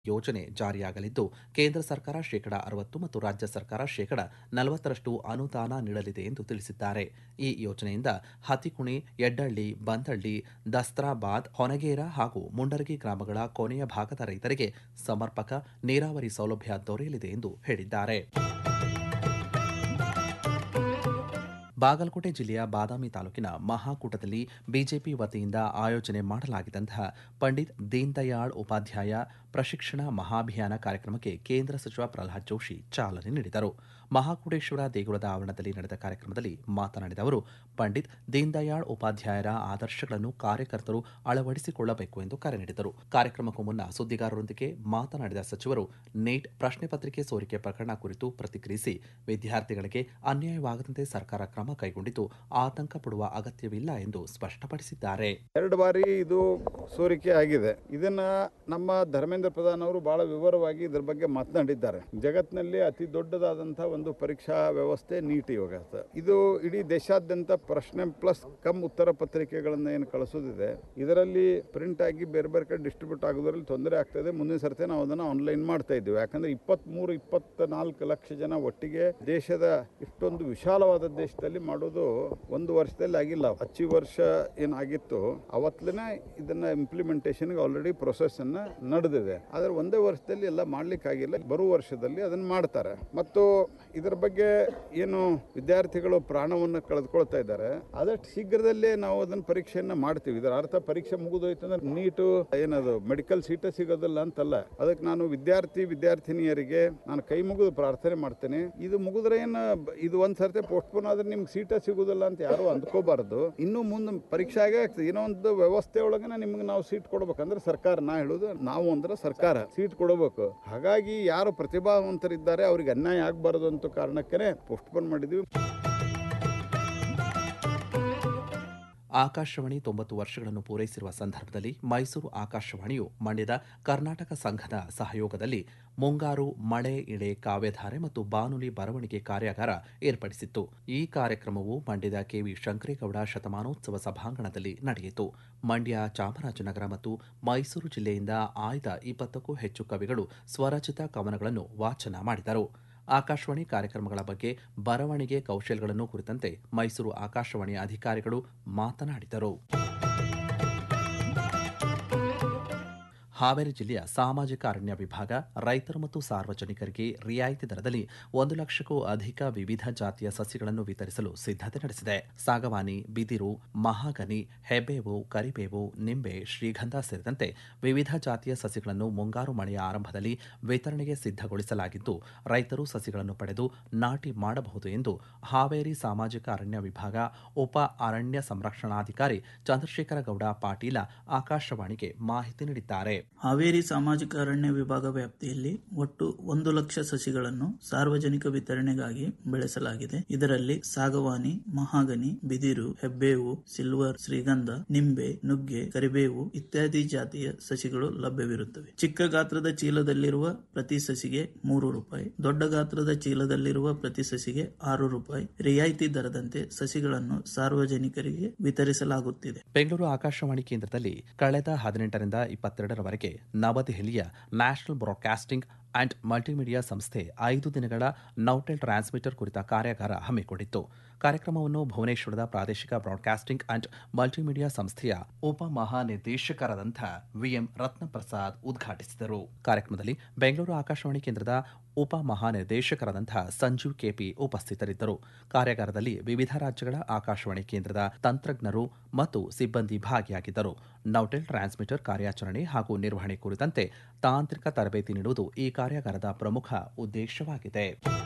ಯೋಜನೆ ಜಾರಿಯಾಗಲಿದ್ದು ಕೇಂದ್ರ ಸರ್ಕಾರ ಶೇಕಡ ಅರವತ್ತು ಮತ್ತು ರಾಜ್ಯ ಸರ್ಕಾರ ಶೇಕಡ ನಲವತ್ತರಷ್ಟು ಅನುದಾನ ನೀಡಲಿದೆ ಎಂದು ತಿಳಿಸಿದ್ದಾರೆ ಈ ಯೋಜನೆಯಿಂದ ಹತಿಕುಣಿ ಯಡ್ಡಳ್ಳಿ ಬಂದಳ್ಳಿ ದಸ್ತ್ರಾಬಾದ್ ಹೊನಗೇರ ಹಾಗೂ ಮುಂಡರಗಿ ಗ್ರಾಮಗಳ ಕೊನೆಯ ಭಾಗದ ರೈತರಿಗೆ ಸಮರ್ಪಕ ನೀರಾವರಿ ಸೌಲಭ್ಯ ದೊರೆಯಲಿದೆ ಎಂದು ಹೇಳಿದ್ದಾರೆ ಬಾಗಲಕೋಟೆ ಜಿಲ್ಲೆಯ ಬಾದಾಮಿ ತಾಲೂಕಿನ ಮಹಾಕೂಟದಲ್ಲಿ ಬಿಜೆಪಿ ವತಿಯಿಂದ ಆಯೋಜನೆ ಮಾಡಲಾಗಿದ್ದಂತಹ ಪಂಡಿತ್ ದೀನ್ ದಯಾಳ್ ಉಪಾಧ್ಯಾಯ ಪ್ರಶಿಕ್ಷಣ ಮಹಾಭಿಯಾನ ಕಾರ್ಯಕ್ರಮಕ್ಕೆ ಕೇಂದ್ರ ಸಚಿವ ಪ್ರಹ್ಲಾದ್ ಜೋಶಿ ಚಾಲನೆ ನೀಡಿದರು ಮಹಾಕೂಟೇಶ್ವರ ದೇಗುಲದ ಆವರಣದಲ್ಲಿ ನಡೆದ ಕಾರ್ಯಕ್ರಮದಲ್ಲಿ ಮಾತನಾಡಿದ ಅವರು ಪಂಡಿತ್ ದೀನ್ ದಯಾಳ್ ಉಪಾಧ್ಯಾಯರ ಆದರ್ಶಗಳನ್ನು ಕಾರ್ಯಕರ್ತರು ಅಳವಡಿಸಿಕೊಳ್ಳಬೇಕು ಎಂದು ಕರೆ ನೀಡಿದರು ಕಾರ್ಯಕ್ರಮಕ್ಕೂ ಮುನ್ನ ಸುದ್ದಿಗಾರರೊಂದಿಗೆ ಮಾತನಾಡಿದ ಸಚಿವರು ನೀಟ್ ಪ್ರಶ್ನೆ ಪತ್ರಿಕೆ ಸೋರಿಕೆ ಪ್ರಕರಣ ಕುರಿತು ಪ್ರತಿಕ್ರಿಯಿಸಿ ವಿದ್ಯಾರ್ಥಿಗಳಿಗೆ ಅನ್ಯಾಯವಾಗದಂತೆ ಸರ್ಕಾರ ಕ್ರಮ ಕೈಗೊಂಡಿದ್ದು ಆತಂಕ ಪಡುವ ಅಗತ್ಯವಿಲ್ಲ ಎಂದು ಸ್ಪಷ್ಟಪಡಿಸಿದ್ದಾರೆ ಎರಡು ಬಾರಿ ಇದು ಸೋರಿಕೆ ಆಗಿದೆ ಇದನ್ನ ನಮ್ಮ ಧರ್ಮೇಂದ್ರ ಪ್ರಧಾನ್ ಅವರು ಬಹಳ ವಿವರವಾಗಿ ಇದರ ಬಗ್ಗೆ ಮಾತನಾಡಿದ್ದಾರೆ ಜಗತ್ತಿನಲ್ಲಿ ಅತಿ ದೊಡ್ಡದಾದಂತಹ ಒಂದು ಪರೀಕ್ಷಾ ವ್ಯವಸ್ಥೆ ನೀಟ್ ಇವಾಗ ಇದು ಇಡೀ ದೇಶಾದ್ಯಂತ ಪ್ರಶ್ನೆ ಪ್ಲಸ್ ಕಮ್ ಉತ್ತರ ಪತ್ರಿಕೆಗಳನ್ನ ಏನು ಕಳಿಸೋದಿದೆ ಇದರಲ್ಲಿ ಪ್ರಿಂಟ್ ಆಗಿ ಬೇರೆ ಬೇರೆ ಕಡೆ ಡಿಸ್ಟ್ರಿಬ್ಯೂಟ್ ಆಗೋದ್ರಲ್ಲಿ ತೊಂದರೆ ಆಗ್ತದೆ ಮುಂದಿನ ಸರ್ತಿ ನಾವು ಅದನ್ನ ಆನ್ಲೈನ್ ಮಾಡ್ತಾ ಇದ್ದೀವಿ ಯಾಕಂದ್ರೆ ಇಪ್ಪತ್ತ್ ಮೂರು ಇಪ್ಪತ್ತ ನಾಲ್ಕು ಲಕ್ಷ ಜನ ಒಟ್ಟಿಗೆ ದೇಶದ ಇಷ್ಟೊಂದು ವಿಶಾಲವಾದ ದೇಶದಲ್ಲಿ ಮಾಡೋದು ಒಂದು ವರ್ಷದಲ್ಲಿ ಆಗಿಲ್ಲ ಹಚ್ಚಿ ವರ್ಷ ಏನಾಗಿತ್ತು ಅವತ್ತಲೇ ಇದನ್ನ ಇಂಪ್ಲಿಮೆಂಟೇಷನ್ಗೆ ಆಲ್ರೆಡಿ ಪ್ರೊಸೆಸ್ ಅನ್ನ ನಡೆದಿದೆ ಆದ್ರೆ ಒಂದೇ ವರ್ಷದಲ್ಲಿ ಎಲ್ಲ ಮಾಡ್ಲಿಕ್ಕೆ ಆಗಿಲ್ಲ ಬರುವ ವರ್ಷದಲ್ಲಿ ಅದನ್ನ ಮಾಡ್ತಾರೆ ಮತ್ತು ಇದರ ಬಗ್ಗೆ ಏನು ವಿದ್ಯಾರ್ಥಿಗಳು ಪ್ರಾಣವನ್ನು ಕಳೆದುಕೊಳ್ತಾ ಇದ್ದಾರೆ ಆದಷ್ಟು ಶೀಘ್ರದಲ್ಲೇ ನಾವು ಅದನ್ನ ಪರೀಕ್ಷೆಯನ್ನ ಮಾಡ್ತೀವಿ ಇದರ ಅರ್ಥ ಪರೀಕ್ಷೆ ಮುಗಿದೋಯ್ತು ಅಂದ್ರೆ ನೀಟು ಏನದು ಮೆಡಿಕಲ್ ಸೀಟ ಸಿಗೋದಿಲ್ಲ ಅಂತಲ್ಲ ಅದಕ್ಕೆ ನಾನು ವಿದ್ಯಾರ್ಥಿ ವಿದ್ಯಾರ್ಥಿನಿಯರಿಗೆ ನಾನು ಕೈ ಮುಗಿದು ಪ್ರಾರ್ಥನೆ ಮಾಡ್ತೇನೆ ಇದು ಮುಗಿದ್ರೆ ಏನು ಬ- ಇದು ಒಂದ್ ಸರ್ತಿ ಪೋಸ್ಟ್ಪೋನ್ ಆದ್ರೆ ನಿಮ್ಗೆ ಸೀಟ ಸಿಗುದಿಲ್ಲ ಅಂತ ಯಾರು ಅಂದ್ಕೋಬಾರ್ದು ಇನ್ನು ಮುಂದೆ ಪರೀಕ್ಷೆ ಆಗೇ ಆಗ್ತದೆ ಏನೋ ಒಂದು ವ್ಯವಸ್ಥೆ ಒಳಗನೆ ನಿಮ್ಗೆ ನಾವು ಸೀಟ್ ಕೊಡ್ಬೇಕಂದ್ರೆ ಸರ್ಕಾರ ನಾ ಹೇಳುದು ನಾವು ಅಂದ್ರೆ ಸರ್ಕಾರ ಸೀಟ್ ಕೊಡಬೇಕು ಹಾಗಾಗಿ ಯಾರು ಪ್ರತಿಭಾವಂತರಿದ್ದಾರೆ ಅವ್ರಿಗೆ ಅನ್ಯಾಯ ಆಗಬಾರದು ಅಂತ ಕಾರಣಕ್ಕೆ ಪೋಸ್ಟ್ಪೋನ್ ಮಾಡಿದ್ವಿ ಆಕಾಶವಾಣಿ ತೊಂಬತ್ತು ವರ್ಷಗಳನ್ನು ಪೂರೈಸಿರುವ ಸಂದರ್ಭದಲ್ಲಿ ಮೈಸೂರು ಆಕಾಶವಾಣಿಯು ಮಂಡ್ಯದ ಕರ್ನಾಟಕ ಸಂಘದ ಸಹಯೋಗದಲ್ಲಿ ಮುಂಗಾರು ಮಳೆ ಇಳೆ ಕಾವ್ಯಧಾರೆ ಮತ್ತು ಬಾನುಲಿ ಬರವಣಿಗೆ ಕಾರ್ಯಾಗಾರ ಏರ್ಪಡಿಸಿತ್ತು ಈ ಕಾರ್ಯಕ್ರಮವು ಮಂಡ್ಯದ ಕೆವಿ ಶಂಕರೇಗೌಡ ಶತಮಾನೋತ್ಸವ ಸಭಾಂಗಣದಲ್ಲಿ ನಡೆಯಿತು ಮಂಡ್ಯ ಚಾಮರಾಜನಗರ ಮತ್ತು ಮೈಸೂರು ಜಿಲ್ಲೆಯಿಂದ ಆಯ್ದ ಇಪ್ಪತ್ತಕ್ಕೂ ಹೆಚ್ಚು ಕವಿಗಳು ಸ್ವರಚಿತ ಕವನಗಳನ್ನು ವಾಚನ ಮಾಡಿದರು ಆಕಾಶವಾಣಿ ಕಾರ್ಯಕ್ರಮಗಳ ಬಗ್ಗೆ ಬರವಣಿಗೆ ಕೌಶಲ್ಯಗಳನ್ನು ಕುರಿತಂತೆ ಮೈಸೂರು ಆಕಾಶವಾಣಿಯ ಅಧಿಕಾರಿಗಳು ಮಾತನಾಡಿದರು ಹಾವೇರಿ ಜಿಲ್ಲೆಯ ಸಾಮಾಜಿಕ ಅರಣ್ಯ ವಿಭಾಗ ರೈತರು ಮತ್ತು ಸಾರ್ವಜನಿಕರಿಗೆ ರಿಯಾಯಿತಿ ದರದಲ್ಲಿ ಒಂದು ಲಕ್ಷಕ್ಕೂ ಅಧಿಕ ವಿವಿಧ ಜಾತಿಯ ಸಸಿಗಳನ್ನು ವಿತರಿಸಲು ಸಿದ್ಧತೆ ನಡೆಸಿದೆ ಸಾಗವಾನಿ ಬಿದಿರು ಮಹಾಗನಿ ಹೆಬೇವು ಕರಿಬೇವು ನಿಂಬೆ ಶ್ರೀಗಂಧ ಸೇರಿದಂತೆ ವಿವಿಧ ಜಾತಿಯ ಸಸಿಗಳನ್ನು ಮುಂಗಾರು ಮಳೆಯ ಆರಂಭದಲ್ಲಿ ವಿತರಣೆಗೆ ಸಿದ್ಧಗೊಳಿಸಲಾಗಿದ್ದು ರೈತರು ಸಸಿಗಳನ್ನು ಪಡೆದು ನಾಟಿ ಮಾಡಬಹುದು ಎಂದು ಹಾವೇರಿ ಸಾಮಾಜಿಕ ಅರಣ್ಯ ವಿಭಾಗ ಉಪ ಅರಣ್ಯ ಸಂರಕ್ಷಣಾಧಿಕಾರಿ ಚಂದ್ರಶೇಖರ ಗೌಡ ಪಾಟೀಲ ಆಕಾಶವಾಣಿಗೆ ಮಾಹಿತಿ ನೀಡಿದ್ದಾರೆ ಹಾವೇರಿ ಸಾಮಾಜಿಕ ಅರಣ್ಯ ವಿಭಾಗ ವ್ಯಾಪ್ತಿಯಲ್ಲಿ ಒಟ್ಟು ಒಂದು ಲಕ್ಷ ಸಸಿಗಳನ್ನು ಸಾರ್ವಜನಿಕ ವಿತರಣೆಗಾಗಿ ಬೆಳೆಸಲಾಗಿದೆ ಇದರಲ್ಲಿ ಸಾಗವಾನಿ ಮಹಾಗನಿ ಬಿದಿರು ಹೆಬ್ಬೇವು ಸಿಲ್ವರ್ ಶ್ರೀಗಂಧ ನಿಂಬೆ ನುಗ್ಗೆ ಕರಿಬೇವು ಇತ್ಯಾದಿ ಜಾತಿಯ ಸಸಿಗಳು ಲಭ್ಯವಿರುತ್ತವೆ ಚಿಕ್ಕ ಗಾತ್ರದ ಚೀಲದಲ್ಲಿರುವ ಪ್ರತಿ ಸಸಿಗೆ ಮೂರು ರೂಪಾಯಿ ದೊಡ್ಡ ಗಾತ್ರದ ಚೀಲದಲ್ಲಿರುವ ಪ್ರತಿ ಸಸಿಗೆ ಆರು ರೂಪಾಯಿ ರಿಯಾಯಿತಿ ದರದಂತೆ ಸಸಿಗಳನ್ನು ಸಾರ್ವಜನಿಕರಿಗೆ ವಿತರಿಸಲಾಗುತ್ತಿದೆ ಬೆಂಗಳೂರು ಆಕಾಶವಾಣಿ ಕೇಂದ್ರದಲ್ಲಿ ಕಳೆದ ಹದಿನೆಂಟರಿಂದ ಇಪ್ಪತ್ತೆರಡರವರೆಗೆ ನವದೆಹಲಿಯ ನ್ಯಾಷನಲ್ ಬ್ರಾಡ್ಕಾಸ್ಟಿಂಗ್ ಅಂಡ್ ಮಲ್ಟಿಮೀಡಿಯಾ ಸಂಸ್ಥೆ ಐದು ದಿನಗಳ ನೌಟೆಲ್ ಟ್ರಾನ್ಸ್ಮಿಟರ್ ಕುರಿತ ಕಾರ್ಯಾಗಾರ ಹಮ್ಮಿಕೊಂಡಿತ್ತು ಕಾರ್ಯಕ್ರಮವನ್ನು ಭುವನೇಶ್ವರದ ಪ್ರಾದೇಶಿಕ ಬ್ರಾಡ್ಕಾಸ್ಟಿಂಗ್ ಅಂಡ್ ಮಲ್ಟಿಮೀಡಿಯಾ ಸಂಸ್ಥೆಯ ಉಪ ಮಹಾನಿರ್ದೇಶಕರಾದಂಥ ವಿಎಂ ರತ್ನಪ್ರಸಾದ್ ಉದ್ಘಾಟಿಸಿದರು ಕಾರ್ಯಕ್ರಮದಲ್ಲಿ ಬೆಂಗಳೂರು ಆಕಾಶವಾಣಿ ಕೇಂದ್ರದ ಉಪ ಮಹಾನಿರ್ದೇಶಕರಾದಂತಹ ಸಂಜೀವ್ ಕೆಪಿ ಉಪಸ್ಥಿತರಿದ್ದರು ಕಾರ್ಯಾಗಾರದಲ್ಲಿ ವಿವಿಧ ರಾಜ್ಯಗಳ ಆಕಾಶವಾಣಿ ಕೇಂದ್ರದ ತಂತ್ರಜ್ಞರು ಮತ್ತು ಸಿಬ್ಬಂದಿ ಭಾಗಿಯಾಗಿದ್ದರು ನೌಟೆಲ್ ಟ್ರಾನ್ಸ್ಮಿಟರ್ ಕಾರ್ಯಾಚರಣೆ ಹಾಗೂ ನಿರ್ವಹಣೆ ಕುರಿತಂತೆ ತಾಂತ್ರಿಕ ತರಬೇತಿ ನೀಡುವುದು ಈ ಕಾರ್ಯಾಗಾರದ ಪ್ರಮುಖ ಉದ್ದೇಶವಾಗಿದೆ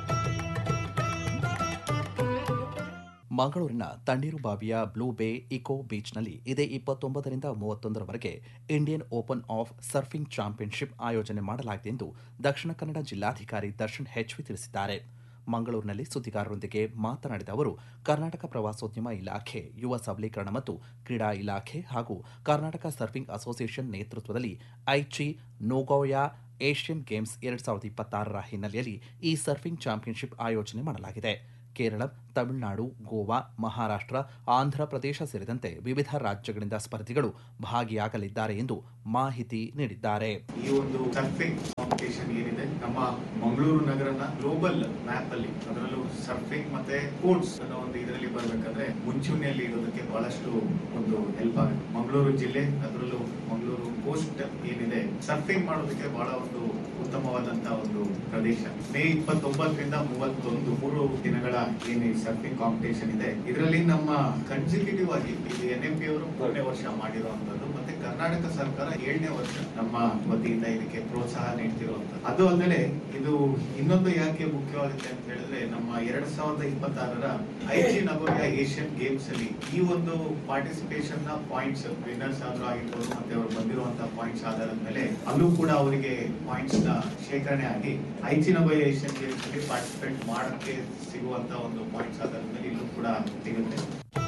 ಮಂಗಳೂರಿನ ತಣ್ಣೀರುಬಾವಿಯ ಬ್ಲೂ ಬೇ ಇಕೋ ಬೀಚ್ನಲ್ಲಿ ಇದೇ ಇಪ್ಪತ್ತೊಂಬತ್ತರಿಂದ ಮೂವತ್ತೊಂದರವರೆಗೆ Indian open of surfing championship ಆಯೋಜನೆ ಮಾಡಲಾಗಿದೆ ಎಂದು ದಕ್ಷಿಣ ಕನ್ನಡ ಜಿಲ್ಲಾಧಿಕಾರಿ ದರ್ಶನ್ ಹೆಚ್ವಿ ತಿಳಿಸಿದ್ದಾರೆ ಮಂಗಳೂರಿನಲ್ಲಿ ಸುದ್ದಿಗಾರರೊಂದಿಗೆ ಮಾತನಾಡಿದ ಅವರು ಕರ್ನಾಟಕ ಪ್ರವಾಸೋದ್ಯಮ ಇಲಾಖೆ ಯುವ ಸಬಲೀಕರಣ ಮತ್ತು ಕ್ರೀಡಾ ಇಲಾಖೆ ಹಾಗೂ ಕರ್ನಾಟಕ ಸರ್ಫಿಂಗ್ ಅಸೋಸಿಯೇಷನ್ ನೇತೃತ್ವದಲ್ಲಿ ಐಚಿ ನೋಗೋಯಾ ಏಷ್ಯನ್ ಗೇಮ್ಸ್ ಎರಡ್ ಸಾವಿರದ ಇಪ್ಪತ್ತಾರರ ಹಿನ್ನೆಲೆಯಲ್ಲಿ ಈ ಸರ್ಫಿಂಗ್ ಚಾಂಪಿಯನ್ಶಿಪ್ ಆಯೋಜನೆ ಮಾಡಲಾಗಿದೆ ಕೇರಳ ತಮಿಳುನಾಡು ಗೋವಾ ಮಹಾರಾಷ್ಟ್ರ ಆಂಧ್ರಪ್ರದೇಶ ಸೇರಿದಂತೆ ವಿವಿಧ ರಾಜ್ಯಗಳಿಂದ ಸ್ಪರ್ಧಿಗಳು ಭಾಗಿಯಾಗಲಿದ್ದಾರೆ ಎಂದು ಮಾಹಿತಿ ನೀಡಿದ್ದಾರೆ ಈ ಒಂದು ಸರ್ಫಿಂಗ್ ಕಾಂಪಿಟೇಷನ್ ಏನಿದೆ ನಮ್ಮ ಮಂಗಳೂರು ನಗರನ ಗ್ಲೋಬಲ್ ಮ್ಯಾಪ್ ಅಲ್ಲಿ ಅದರಲ್ಲೂ ಸರ್ಫಿಂಗ್ ಮತ್ತೆ ಸ್ಪೋರ್ಟ್ಸ್ ಅನ್ನೋ ಒಂದು ಇದರಲ್ಲಿ ಬರ್ಬೇಕಂದ್ರೆ ಮುಂಚೂಣಿಯಲ್ಲಿ ಇರೋದಕ್ಕೆ ಬಹಳಷ್ಟು ಒಂದು ಹೆಲ್ಪ್ ಆಗುತ್ತೆ ಮಂಗಳೂರು ಜಿಲ್ಲೆ ಅದರಲ್ಲೂ ಮಂಗಳೂರು ಕೋಸ್ಟ್ ಏನಿದೆ ಸರ್ಫಿಂಗ್ ಮಾಡೋದಕ್ಕೆ ಬಹಳ ಒಂದು ಉತ್ತಮವಾದಂತಹ ಒಂದು ಪ್ರದೇಶ ಮೇ ಇಪ್ಪತ್ತೊಂಬತ್ತರಿಂದ ಮೂವತ್ತೊಂದು ಮೂರು ದಿನಗಳ ಏನು ಸರ್ಫಿಂಗ್ ಕಾಂಪಿಟೇಷನ್ ಇದೆ ಇದರಲ್ಲಿ ನಮ್ಮ ಕನ್ಸಿಕ್ಯೂಟಿವ್ ಆಗಿ ಇದು ಎನ್ ಎಂ ಪಿ ಅವರು ಮೂರನೇ ವರ್ಷ ಮಾಡಿರುವಂತದ್ದು ಮತ್ತೆ ಕರ್ನಾಟಕ ಸರ್ಕಾರ ಏಳನೇ ವರ್ಷ ನಮ್ಮ ವತಿಯಿಂದ ಇದಕ್ಕೆ ಪ್ರೋತ್ಸಾಹ ನೀಡ್ತಿರುವಂತದ್ದು ಅದು ಅಲ್ಲದೆ ಇದು ಇನ್ನೊಂದು ಯಾಕೆ ಮುಖ್ಯವಾಗುತ್ತೆ ಅಂತ ಹೇಳಿದ್ರೆ ನಮ್ಮ ಎರಡ್ ಸಾವಿರದ ಇಪ್ಪತ್ತಾರರ ಐಜಿ ನಗೋಯ ಏಷ್ಯನ್ ಗೇಮ್ಸ್ ಅಲ್ಲಿ ಈ ಒಂದು ಪಾರ್ಟಿಸಿಪೇಷನ್ ನ ಪಾಯಿಂಟ್ಸ್ ವಿನ್ನರ್ಸ್ ಆದ್ರೂ ಆಗಿರ್ಬೋದು ಮತ್ತೆ ಅವರು ಬಂದಿರುವಂತಹ ಪಾಯಿಂಟ್ಸ್ ಆಧಾರದ ಮೇಲೆ ಅಲ್ಲೂ ಕೂಡ ಅವರಿಗೆ ಪಾಯಿಂಟ್ಸ್ ನ ಶೇಖರಣೆ ಆಗಿ ಐಜಿ ನಗೋಯ ಏಷ್ಯನ್ ಗೇಮ್ಸ್ ಅಲ್ಲಿ ಪಾರ್ಟಿಸಿಪೇಟ್ ಮಾಡಕ್ಕೆ ಸಿಗುವಂತ ಒಂದು ಪಾಯಿಂಟ್ಸ್ ಆಧಾರದ ಮೇಲೆ ಇಲ್ಲೂ ಕೂಡ ಸಿಗುತ್ತೆ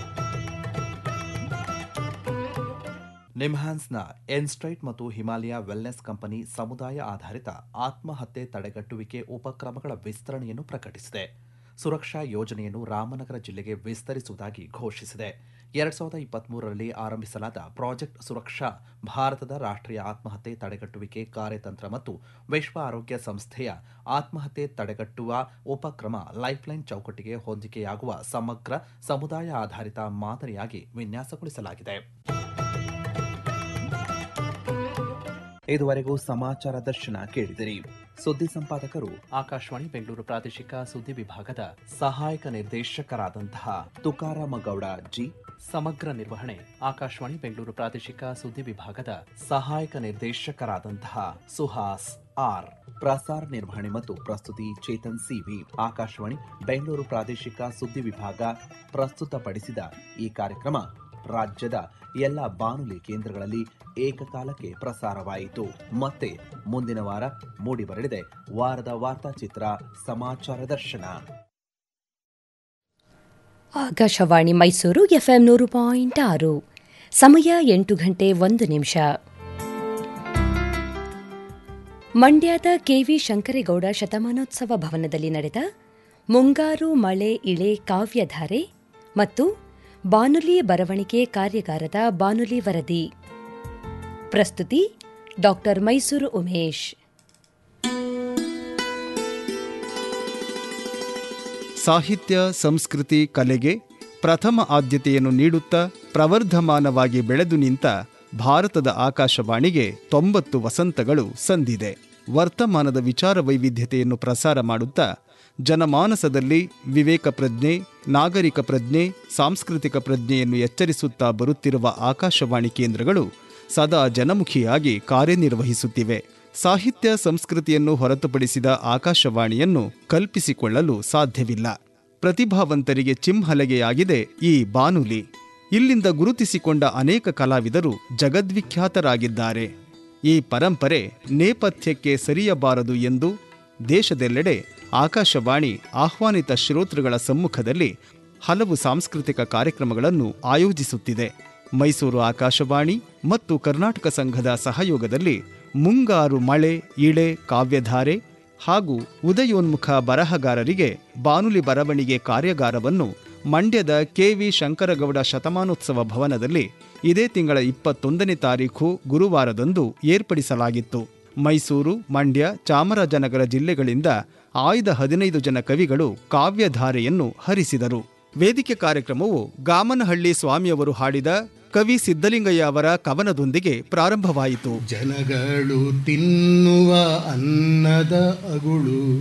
ನಿಮ್ಹಾನ್ಸ್ನ ಎನ್ಸ್ಟ್ರೈಟ್ ಮತ್ತು ಹಿಮಾಲಯ ವೆಲ್ನೆಸ್ ಕಂಪನಿ ಸಮುದಾಯ ಆಧಾರಿತ ಆತ್ಮಹತ್ಯೆ ತಡೆಗಟ್ಟುವಿಕೆ ಉಪಕ್ರಮಗಳ ವಿಸ್ತರಣೆಯನ್ನು ಪ್ರಕಟಿಸಿದೆ ಸುರಕ್ಷಾ ಯೋಜನೆಯನ್ನು ರಾಮನಗರ ಜಿಲ್ಲೆಗೆ ವಿಸ್ತರಿಸುವುದಾಗಿ ಘೋಷಿಸಿದೆ ಎರಡ್ ಸಾವಿರದ ಇಪ್ಪತ್ಮೂರರಲ್ಲಿ ಆರಂಭಿಸಲಾದ ಪ್ರಾಜೆಕ್ಟ್ ಸುರಕ್ಷಾ ಭಾರತದ ರಾಷ್ಟ್ರೀಯ ಆತ್ಮಹತ್ಯೆ ತಡೆಗಟ್ಟುವಿಕೆ ಕಾರ್ಯತಂತ್ರ ಮತ್ತು ವಿಶ್ವ ಆರೋಗ್ಯ ಸಂಸ್ಥೆಯ ಆತ್ಮಹತ್ಯೆ ತಡೆಗಟ್ಟುವ ಉಪಕ್ರಮ ಲೈಫ್ಲೈನ್ ಚೌಕಟ್ಟಿಗೆ ಹೊಂದಿಕೆಯಾಗುವ ಸಮಗ್ರ ಸಮುದಾಯ ಆಧಾರಿತ ಮಾದರಿಯಾಗಿ ವಿನ್ಯಾಸಗೊಳಿಸಲಾಗಿದೆ ಇದುವರೆಗೂ ಸಮಾಚಾರ ದರ್ಶನ ಕೇಳಿದಿರಿ ಸುದ್ದಿ ಸಂಪಾದಕರು ಆಕಾಶವಾಣಿ ಬೆಂಗಳೂರು ಪ್ರಾದೇಶಿಕ ಸುದ್ದಿ ವಿಭಾಗದ ಸಹಾಯಕ ನಿರ್ದೇಶಕರಾದಂತಹ ತುಕಾರಾಮ ಗೌಡ ಜಿ ಸಮಗ್ರ ನಿರ್ವಹಣೆ ಆಕಾಶವಾಣಿ ಬೆಂಗಳೂರು ಪ್ರಾದೇಶಿಕ ಸುದ್ದಿ ವಿಭಾಗದ ಸಹಾಯಕ ನಿರ್ದೇಶಕರಾದಂತಹ ಸುಹಾಸ್ ಆರ್ ಪ್ರಸಾರ ನಿರ್ವಹಣೆ ಮತ್ತು ಪ್ರಸ್ತುತಿ ಚೇತನ್ ಸಿವಿ ಆಕಾಶವಾಣಿ ಬೆಂಗಳೂರು ಪ್ರಾದೇಶಿಕ ಸುದ್ದಿ ವಿಭಾಗ ಪ್ರಸ್ತುತಪಡಿಸಿದ ಈ ಕಾರ್ಯಕ್ರಮ ರಾಜ್ಯದ ಎಲ್ಲ ಬಾನುಲಿ ಕೇಂದ್ರಗಳಲ್ಲಿ ಏಕಕಾಲಕ್ಕೆ ಪ್ರಸಾರವಾಯಿತು ಮತ್ತೆ ಮುಂದಿನ ವಾರ ಮೂಡಿಬರಲಿದೆ ವಾರದ ವಾರ್ತಾಚಿತ್ರ ಸಮಾಚಾರ ದರ್ಶನ ಆಕಾಶವಾಣಿ ಮೈಸೂರು ಎಫ್ಎಂ ನೂರು ಪಾಯಿಂಟ್ ಆರು ಸಮಯ ಎಂಟು ಗಂಟೆ ಒಂದು ನಿಮಿಷ ಮಂಡ್ಯದ ಕೆವಿ ಶಂಕರೇಗೌಡ ಶತಮಾನೋತ್ಸವ ಭವನದಲ್ಲಿ ನಡೆದ ಮುಂಗಾರು ಮಳೆ ಇಳೆ ಕಾವ್ಯಧಾರೆ ಮತ್ತು ಬಾನುಲಿ ಬರವಣಿಗೆ ಕಾರ್ಯಾಗಾರದ ಬಾನುಲಿ ವರದಿ ಪ್ರಸ್ತುತಿ ಡಾಕ್ಟರ್ ಮೈಸೂರು ಉಮೇಶ್ ಸಾಹಿತ್ಯ ಸಂಸ್ಕೃತಿ ಕಲೆಗೆ ಪ್ರಥಮ ಆದ್ಯತೆಯನ್ನು ನೀಡುತ್ತಾ ಪ್ರವರ್ಧಮಾನವಾಗಿ ಬೆಳೆದು ನಿಂತ ಭಾರತದ ಆಕಾಶವಾಣಿಗೆ ತೊಂಬತ್ತು ವಸಂತಗಳು ಸಂದಿದೆ ವರ್ತಮಾನದ ವಿಚಾರ ವೈವಿಧ್ಯತೆಯನ್ನು ಪ್ರಸಾರ ಮಾಡುತ್ತಾ ಜನಮಾನಸದಲ್ಲಿ ವಿವೇಕ ಪ್ರಜ್ಞೆ ನಾಗರಿಕ ಪ್ರಜ್ಞೆ ಸಾಂಸ್ಕೃತಿಕ ಪ್ರಜ್ಞೆಯನ್ನು ಎಚ್ಚರಿಸುತ್ತಾ ಬರುತ್ತಿರುವ ಆಕಾಶವಾಣಿ ಕೇಂದ್ರಗಳು ಸದಾ ಜನಮುಖಿಯಾಗಿ ಕಾರ್ಯನಿರ್ವಹಿಸುತ್ತಿವೆ ಸಾಹಿತ್ಯ ಸಂಸ್ಕೃತಿಯನ್ನು ಹೊರತುಪಡಿಸಿದ ಆಕಾಶವಾಣಿಯನ್ನು ಕಲ್ಪಿಸಿಕೊಳ್ಳಲು ಸಾಧ್ಯವಿಲ್ಲ ಪ್ರತಿಭಾವಂತರಿಗೆ ಚಿಂಹಲಗೆಯಾಗಿದೆ ಈ ಬಾನುಲಿ ಇಲ್ಲಿಂದ ಗುರುತಿಸಿಕೊಂಡ ಅನೇಕ ಕಲಾವಿದರು ಜಗದ್ವಿಖ್ಯಾತರಾಗಿದ್ದಾರೆ ಈ ಪರಂಪರೆ ನೇಪಥ್ಯಕ್ಕೆ ಸರಿಯಬಾರದು ಎಂದು ದೇಶದೆಲ್ಲೆಡೆ ಆಕಾಶವಾಣಿ ಆಹ್ವಾನಿತ ಶ್ರೋತೃಗಳ ಸಮ್ಮುಖದಲ್ಲಿ ಹಲವು ಸಾಂಸ್ಕೃತಿಕ ಕಾರ್ಯಕ್ರಮಗಳನ್ನು ಆಯೋಜಿಸುತ್ತಿದೆ ಮೈಸೂರು ಆಕಾಶವಾಣಿ ಮತ್ತು ಕರ್ನಾಟಕ ಸಂಘದ ಸಹಯೋಗದಲ್ಲಿ ಮುಂಗಾರು ಮಳೆ ಇಳೆ ಕಾವ್ಯಧಾರೆ ಹಾಗೂ ಉದಯೋನ್ಮುಖ ಬರಹಗಾರರಿಗೆ ಬಾನುಲಿ ಬರವಣಿಗೆ ಕಾರ್ಯಾಗಾರವನ್ನು ಮಂಡ್ಯದ ಕೆವಿ ಶಂಕರಗೌಡ ಶತಮಾನೋತ್ಸವ ಭವನದಲ್ಲಿ ಇದೇ ತಿಂಗಳ ಇಪ್ಪತ್ತೊಂದನೇ ತಾರೀಖು ಗುರುವಾರದಂದು ಏರ್ಪಡಿಸಲಾಗಿತ್ತು ಮೈಸೂರು ಮಂಡ್ಯ ಚಾಮರಾಜನಗರ ಜಿಲ್ಲೆಗಳಿಂದ ಆಯ್ದ ಹದಿನೈದು ಜನ ಕವಿಗಳು ಕಾವ್ಯಧಾರೆಯನ್ನು ಹರಿಸಿದರು ವೇದಿಕೆ ಕಾರ್ಯಕ್ರಮವು ಗಾಮನಹಳ್ಳಿ ಸ್ವಾಮಿಯವರು ಹಾಡಿದ ಕವಿ ಸಿದ್ದಲಿಂಗಯ್ಯ ಅವರ ಕವನದೊಂದಿಗೆ ಪ್ರಾರಂಭವಾಯಿತು ಜನಗಳು ತಿನ್ನುವ ಅನ್ನದ ಅಗುಳು